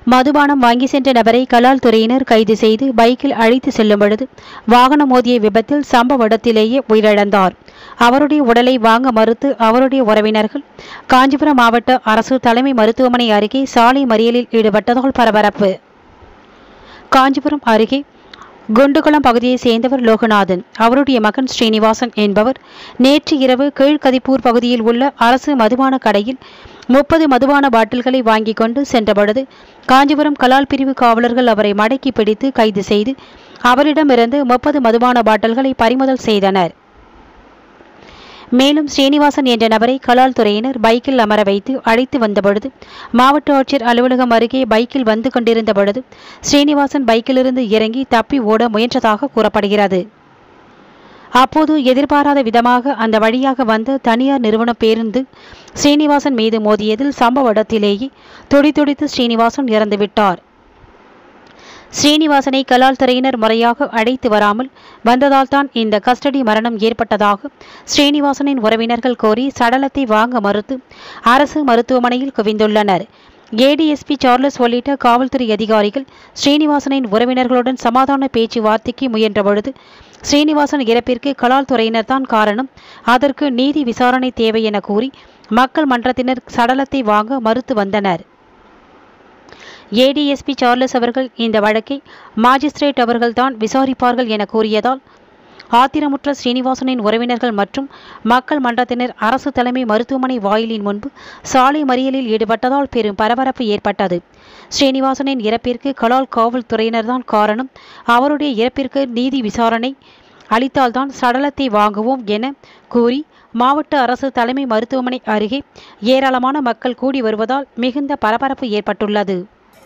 மதுபானம் வாங்கி சென்ற நபரை கலால் துறையினர் கைது செய்து பைக்கில் அழைத்து செல்லும் பொழுது வாகனம் மோதிய விபத்தில் சம்பவ இடத்திலேயே உயிரிழந்தார் அவருடைய உடலை வாங்க மறுத்து அவருடைய உறவினர்கள் காஞ்சிபுரம் மாவட்ட அரசு தலைமை மருத்துவமனை அருகே சாலை மறியலில் ஈடுபட்டதால் பரபரப்பு காஞ்சிபுரம் அருகே குண்டுகுளம் பகுதியைச் சேர்ந்தவர் லோகநாதன் அவருடைய மகன் ஸ்ரீனிவாசன் என்பவர் நேற்று இரவு கீழ்கதிப்பூர் பகுதியில் உள்ள அரசு மதுபான கடையில் முப்பது மதுபான பாட்டில்களை வாங்கிக் கொண்டு சென்றபொழுது காஞ்சிபுரம் கலால் பிரிவு காவலர்கள் அவரை மடக்கி பிடித்து கைது செய்து அவரிடமிருந்து முப்பது மதுபான பாட்டில்களை பறிமுதல் செய்தனர் மேலும் ஸ்ரீனிவாசன் என்ற நபரை கலால் துறையினர் பைக்கில் அமர வைத்து அழைத்து வந்தபொழுது மாவட்ட ஆட்சியர் அலுவலகம் அருகே பைக்கில் வந்து கொண்டிருந்த பொழுது ஸ்ரீனிவாசன் பைக்கிலிருந்து இறங்கி தப்பி ஓட முயன்றதாக கூறப்படுகிறது அப்போது எதிர்பாராத விதமாக அந்த வழியாக வந்த தனியார் நிறுவன பேருந்து ஸ்ரீனிவாசன் மீது மோதியதில் சம்பவ இடத்திலேயே துடிதுடித்து ஸ்ரீனிவாசன் இறந்துவிட்டார் ஸ்ரீனிவாசனை கலால் துறையினர் முறையாக அழைத்து வராமல் வந்ததால் தான் இந்த கஸ்டடி மரணம் ஏற்பட்டதாக ஸ்ரீனிவாசனின் உறவினர்கள் கோரி சடலத்தை வாங்க மறுத்து அரசு மருத்துவமனையில் குவிந்துள்ளனர் ஏடிஎஸ்பி சார்லஸ் உள்ளிட்ட காவல்துறை அதிகாரிகள் ஸ்ரீனிவாசனின் உறவினர்களுடன் சமாதான பேச்சுவார்த்தைக்கு முயன்றபொழுது ஸ்ரீனிவாசன் இறப்பிற்கு கலால் துறையினர் தான் காரணம் அதற்கு நீதி விசாரணை தேவை என கூறி மக்கள் மன்றத்தினர் சடலத்தை வாங்க மறுத்து வந்தனர் ஏடிஎஸ்பி சார்லஸ் அவர்கள் இந்த வழக்கை மாஜிஸ்ட்ரேட் அவர்கள்தான் விசாரிப்பார்கள் என கூறியதால் ஆத்திரமுற்ற ஸ்ரீனிவாசனின் உறவினர்கள் மற்றும் மக்கள் மன்றத்தினர் அரசு தலைமை மருத்துவமனை வாயிலின் முன்பு சாலை மறியலில் ஈடுபட்டதால் பெரும் பரபரப்பு ஏற்பட்டது ஸ்ரீனிவாசனின் இறப்பிற்கு கலால் காவல்துறையினர் தான் காரணம் அவருடைய இறப்பிற்கு நீதி விசாரணை அளித்தால்தான் சடலத்தை வாங்குவோம் என கூறி மாவட்ட அரசு தலைமை மருத்துவமனை அருகே ஏராளமான மக்கள் கூடி வருவதால் மிகுந்த பரபரப்பு ஏற்பட்டுள்ளது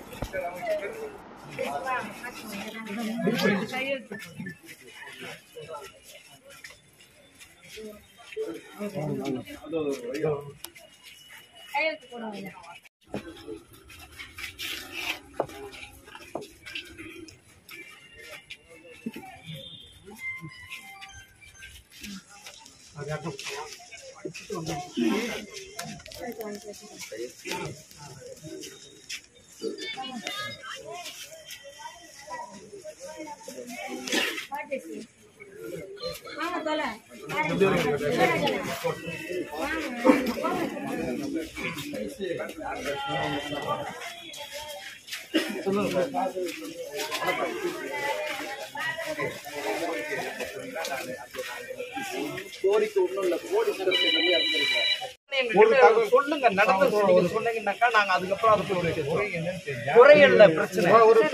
ஒரு தகவல் சொல்லுங்க நடந்தது நீங்க சொன்னீங்கன்னாக்கா நாங்க அதுக்கப்புறம் அதுக்கு ஒரு குறையல்ல பிரச்சனை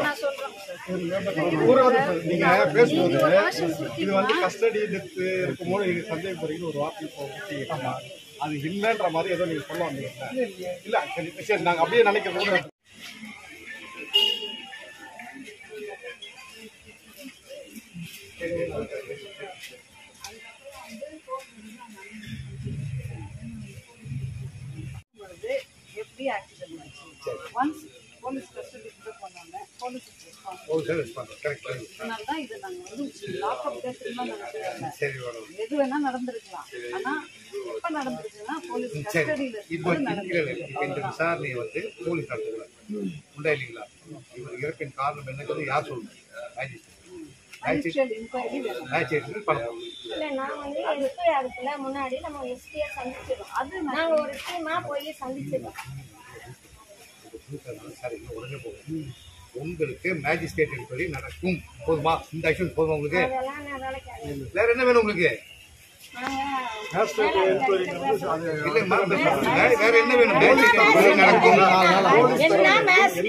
நீங்க பேசும்போது இது வந்து கஸ்டடி டெத் இருக்கும்போது இது சந்தேகப்படுறீங்க ஒரு வார்த்தை இப்போ விட்டீங்க. அது இல்லைன்ற மாதிரி ஏதோ நீங்க சொல்ல வந்தீங்க இல்ல சரி சரி நாங்க அப்படியே நினைக்கிறோம் பொழுது எப்படி ஆக்சிடென்ட் ஆச்சு ஒன்ஸ் போலீஸ் கஸ்டடி பண்ணோன்னே போலீஸ் ரெஸ்பான்ஸ் ஓ சரி கரெக்ட் அதனால தான் இது நாங்கள் வந்து லாக்அப் தான் திரும்ப நடக்கல சரி வரும் எது வேணா நடந்திருக்கலாம் ஆனா எப்ப நடந்திருக்குன்னா போலீஸ் சரி கஸ்டடியில இப்போ இருக்கும்போது இல்ல, இல்ல, நடந்திருக்கு இப்போ இந்த விசாரணையை வந்து போலீஸ் நடத்தக்கூடாது உண்டா இல்லைங்களா இவர் இறப்பின் காரணம் என்னங்கிறது யார் சொல்லுங்க Judicial inquiry வேணும் மேஜிஸ்ட்ரேட் பண்ணணும் இல்ல நான் வந்து எஸ்பி அதுக்குள்ள முன்னாடி நம்ம எஸ்பியை சந்திச்சிடும் அது நாங்க ஒரு டீமா போய் சந்திச்சிடும் சரி உடனே போகும் உங்களுக்கு மேஜிஸ்ட்ரேட் என்பது நடக்கும் போதுமா இந்த ஆக்ஷன் போதுமா உங்களுக்கு அதெல்லாம் நான் வேலைக்கு ஆகல. வேற என்ன வேணும் உங்களுக்கு நாங்க இல்லைம்மா, வேற வேற என்ன வேணும் மேஜிஸ்ட்ரேட் நடக்கும் என்ன மேஸ்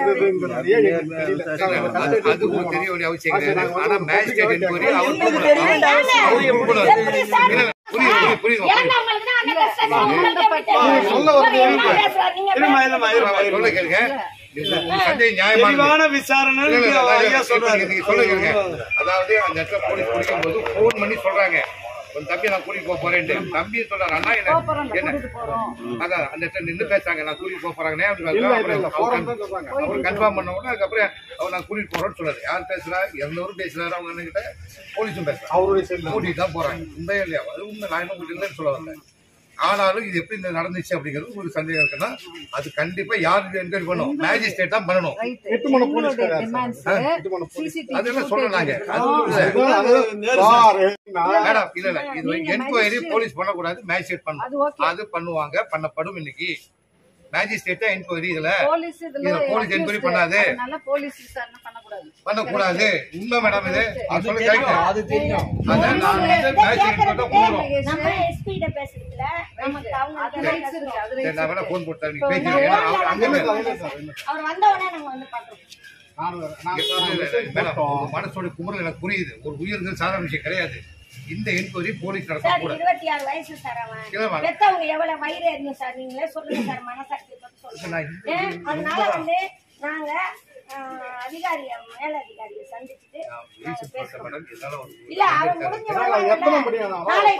அது அது உங்களுக்கு தெரிய வேண்டிய அவசியம் கிடையாது ஆனா மேஜிஸ்ட்ரேட் என்பது அவர் கூப்பிடணும். அவர் கூப்பிடணும். இல்ல, இல்ல, புரியுது புரியுது புரியுது சொல்ல இருமா இருமா இருமா சொல்ல கேளுங்க இது உங்க சந்தேகம் நியாயமானது. தெளிவான விசாரணை இல்ல, இல்ல, இல்ல, ஐயா இல்ல, சொல்றாரு நீங்க சொல்ல கேளுங்க. அதாவது அந்த இடத்துல போலீஸ் பிடிக்கும் போது போன் பண்ணி சொல்றாங்க உன் தம்பி நான் கூட்டிட்டு போக போறேன்ட்டு தம்பி சொல்றாரு அண்ணா என்ன என்ன அதான் அந்த இடத்துல நின்று பேசாங்க நான் கூட்டிட்டு போக போறாங்கன்னே அப்படி அவர் கன்ஃபார்ம் பண்ண உடனே அதுக்கப்புறம் அவர் நான் கூட்டிட்டு போறோம்னு சொல்லாரு யார் பேசுறா இருந்தவரும் பேசுறாரு அவங்க அண்ணன் கிட்ட போலீஸும் பேசுறாங்க அவருடைய சைடுல கூட்டிட்டு தான் போறாங்க உண்மையா இல்லையா அது உண்மை நான் இன்னும் கூட்டிட்டு இல்லைன்னு சொல்ல வரல ஆனாலும் இது எப்படி இந்த நடந்துச்சு அப்படிங்கிறது ஒரு சந்தேகம் இருக்குன்னா அது கண்டிப்பா யாரு என்கொயரி பண்ணும் மேஜிஸ்ட்ரேட் தான் பண்ணணும் ரைட் எட்டு மணி போலீஸ் எங்களுடைய கிடையாது demands சார். எட்டு மணி போலீஸ். CCTV அதெல்லாம் சொல்லணும் நாங்க அது அதுதான் இல்ல. அது சார், நான் மேடம் இல்ல இல்ல இது நீங்க என்கொயரி magistrate- போலீஸ் பண்ணக்கூடாது மேஜிஸ்ட்ரேட் அது பண்ணணும் ஓகே அது பண்ணுவாங்க பண்ணப்படும் இன்னைக்கு மேஜிஸ்ட்ரேட்டா என்கொயரி இதுல போலீஸ் இதுல இதுல police accused. enquiry பண்ணாது. அதனால போலீஸ் விசாரணை பண்ணக்கூடாது பண்ணக்கூடாது உண்மை மேடம் இது அது சொல்லி கரெக்ட் அது தெரியும் அதான் நான் வந்து மேஜிஸ்ட்ரேட் மட்டும் கூப்பிடுறோம் நம்ம எஸ்பி கிட்ட பேசுறதுல நமக்கு அது அவங்க ரைட்ஸ் இருக்கு அது சரி, ரைட்ஸ் நான் வேணா போன் போட்டு இப்போ பேசுறேன் ஏன்னா அவர் அங்க இல்லை இல்ல. சார், இல்லை சார், இல்லை. அவர் வந்த உடனே நாங்க வந்து பாக்குறோம் நான் நான் இல்ல, இல்ல, இல்ல, மெசேஜ் மேடம், போட்டோம். உங்க மனசோட குமுறல் எனக்கு புரியுது ஒரு உயிருக்கு சாதாரண விஷயம் கிடையாது இந்த என்கொயரி போலீஸ் சார் நடத்தக்கூடாது இருபத்தி ஆறு வயசு சார் அவன் இல்ல, மேடம். பெத்தவங்க எவ்வளவு வயிறு எறியும் சார் நீங்களே சொல்லுங்க சார் மனசாட்சி பத்தி சொல்லுங்க நான் ஏன்? அதனால வந்து நாங்க ஆஹ், அதிகாரிய மேல அதிகாரியை சந்திச்சுட்டு நான் நாங்க ரீசன் பார்த்தேன் பேசுறோம் மேடம் என்னால ஒரு இல்ல அவன் முடிஞ்ச சார், எத்தனை மணி வரல ஆனாலும் நாளை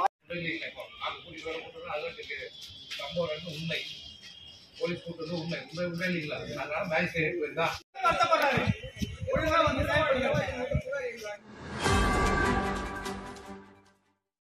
உண்மை போலீஸ் கூட்டது உண்மை உண்மை உண்மை இல்லைங்களா அதனால மேஜிஸ்ட்ரேட் தான் ஒழுங்கா வந்து செயல்படுங்க